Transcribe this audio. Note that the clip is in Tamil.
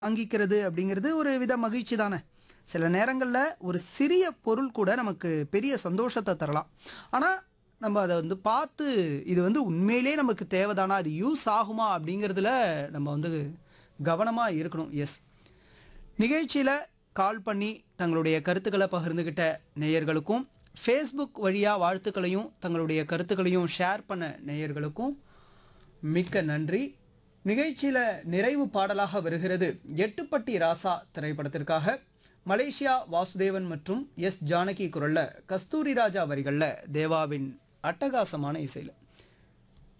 வாங்கிக்கிறது அப்படிங்கிறது ஒரு வித மகிழ்ச்சி தானே சில நேரங்களில் ஒரு சிறிய பொருள் கூட நமக்கு பெரிய சந்தோஷத்தை தரலாம் ஆனால் நம்ம அதை வந்து பார்த்து இது வந்து உண்மையிலே நமக்கு தேவைதானா அது யூஸ் ஆகுமா அப்படிங்கிறதுல நம்ம வந்து கவனமாக இருக்கணும் எஸ் நிகழ்ச்சியில் கால் பண்ணி தங்களுடைய கருத்துக்களை பகிர்ந்துக்கிட்ட நேயர்களுக்கும் ஃபேஸ்புக் வழியாக வாழ்த்துக்களையும் தங்களுடைய கருத்துக்களையும் ஷேர் பண்ண நேயர்களுக்கும் மிக்க நன்றி நிகழ்ச்சியில் நிறைவு பாடலாக வருகிறது எட்டுப்பட்டி ராசா திரைப்படத்திற்காக மலேசியா வாசுதேவன் மற்றும் எஸ் ஜானகி குரல்ல கஸ்தூரி ராஜா வரிகளில் தேவாவின் அட்டகாசமான இசையில்